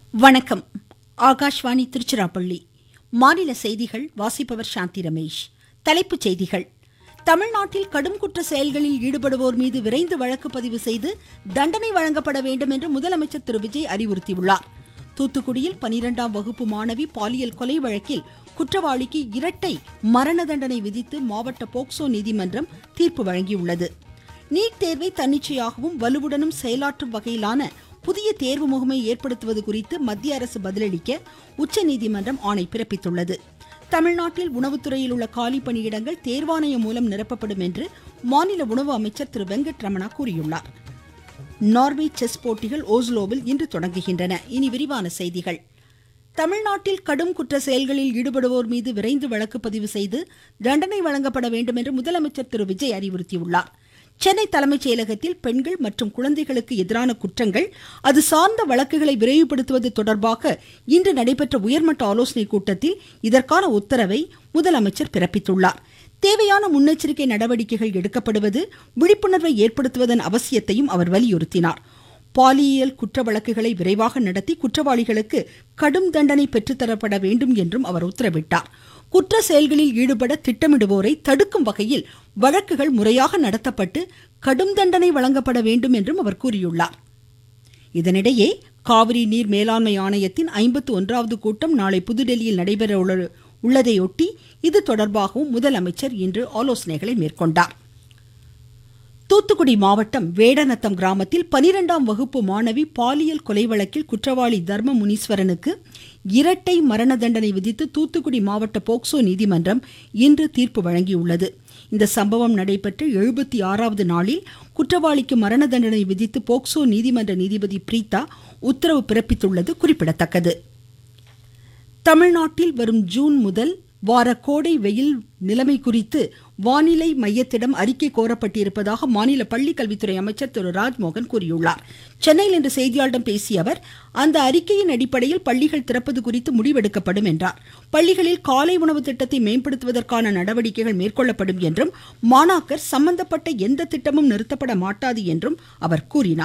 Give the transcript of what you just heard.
வணக்கம் ஆகாஷ்வாணி திருச்சிராப்பள்ளி மாநில செய்திகள் வாசிப்பவர் சாந்தி ரமேஷ் தலைப்புச் செய்திகள் தமிழ்நாட்டில் கடும் குற்ற செயல்களில் ஈடுபடுவோர் மீது விரைந்து வழக்கு பதிவு செய்து தண்டனை வழங்கப்பட வேண்டும் என்று முதலமைச்சர் திரு விஜய் அறிவுறுத்தியுள்ளார் தூத்துக்குடியில் பனிரெண்டாம் வகுப்பு மாணவி பாலியல் கொலை வழக்கில் குற்றவாளிக்கு இரட்டை மரண தண்டனை விதித்து மாவட்ட போக்சோ நீதிமன்றம் தீர்ப்பு வழங்கியுள்ளது நீட் தேர்வை தன்னிச்சையாகவும் வலுவுடனும் செயலாற்றும் வகையிலான புதிய தேர்வு முகமை ஏற்படுத்துவது குறித்து மத்திய அரசு பதிலளிக்க உச்சநீதிமன்றம் ஆணை பிறப்பித்துள்ளது தமிழ்நாட்டில் உணவுத்துறையில் உள்ள காலி பணியிடங்கள் தேர்வாணையம் மூலம் நிரப்பப்படும் என்று மாநில உணவு அமைச்சர் திரு வெங்கட் ரமணா கூறியுள்ளார் நார்வே செஸ் போட்டிகள் ஓஸ்லோவில் இன்று தொடங்குகின்றன இனி விரிவான செய்திகள் தமிழ்நாட்டில் கடும் குற்ற செயல்களில் ஈடுபடுவோர் மீது விரைந்து வழக்கு பதிவு செய்து தண்டனை வழங்கப்பட வேண்டும் என்று முதலமைச்சர் திரு விஜய் அறிவுறுத்தியுள்ளார் சென்னை தலைமைச் செயலகத்தில் பெண்கள் மற்றும் குழந்தைகளுக்கு எதிரான குற்றங்கள் அது சார்ந்த வழக்குகளை விரைவுபடுத்துவது தொடர்பாக இன்று நடைபெற்ற உயர்மட்ட ஆலோசனைக் கூட்டத்தில் இதற்கான உத்தரவை முதலமைச்சர் பிறப்பித்துள்ளார் தேவையான முன்னெச்சரிக்கை நடவடிக்கைகள் எடுக்கப்படுவது விழிப்புணர்வை ஏற்படுத்துவதன் அவசியத்தையும் அவர் வலியுறுத்தினார் பாலியல் குற்ற வழக்குகளை விரைவாக நடத்தி குற்றவாளிகளுக்கு கடும் தண்டனை பெற்றுத்தரப்பட வேண்டும் என்றும் அவர் உத்தரவிட்டார் குற்ற செயல்களில் ஈடுபட திட்டமிடுவோரை தடுக்கும் வகையில் வழக்குகள் முறையாக நடத்தப்பட்டு கடும் தண்டனை வழங்கப்பட வேண்டும் என்றும் அவர் கூறியுள்ளார் இதனிடையே காவிரி நீர் மேலாண்மை ஆணையத்தின் ஐம்பத்து ஒன்றாவது கூட்டம் நாளை புதுடெல்லியில் நடைபெற உள்ளதையொட்டி இது தொடர்பாகவும் முதலமைச்சர் இன்று ஆலோசனைகளை மேற்கொண்டார் தூத்துக்குடி மாவட்டம் வேடநத்தம் கிராமத்தில் பனிரெண்டாம் வகுப்பு மாணவி பாலியல் கொலை வழக்கில் குற்றவாளி தர்ம முனீஸ்வரனுக்கு இரட்டை மரண தண்டனை விதித்து தூத்துக்குடி மாவட்ட போக்சோ நீதிமன்றம் இன்று தீர்ப்பு வழங்கியுள்ளது இந்த சம்பவம் நடைபெற்ற எழுபத்தி ஆறாவது நாளில் குற்றவாளிக்கு மரண தண்டனை விதித்து போக்சோ நீதிமன்ற நீதிபதி பிரீதா உத்தரவு பிறப்பித்துள்ளது குறிப்பிடத்தக்கது தமிழ்நாட்டில் வரும் ஜூன் முதல் வார கோடை வெயில் நிலைமை குறித்து வானிலை மையத்திடம் அறிக்கை கோரப்பட்டிருப்பதாக மாநில பள்ளிக்கல்வித்துறை அமைச்சர் திரு ராஜ்மோகன் கூறியுள்ளார் சென்னையில் இன்று செய்தியாளர்களிடம் பேசிய அவர் அந்த அறிக்கையின் அடிப்படையில் பள்ளிகள் திறப்பது குறித்து முடிவெடுக்கப்படும் என்றார் பள்ளிகளில் காலை உணவு திட்டத்தை மேம்படுத்துவதற்கான நடவடிக்கைகள் மேற்கொள்ளப்படும் என்றும் மாணாக்கர் சம்பந்தப்பட்ட எந்த திட்டமும் நிறுத்தப்பட மாட்டாது என்றும் அவர் கூறினார்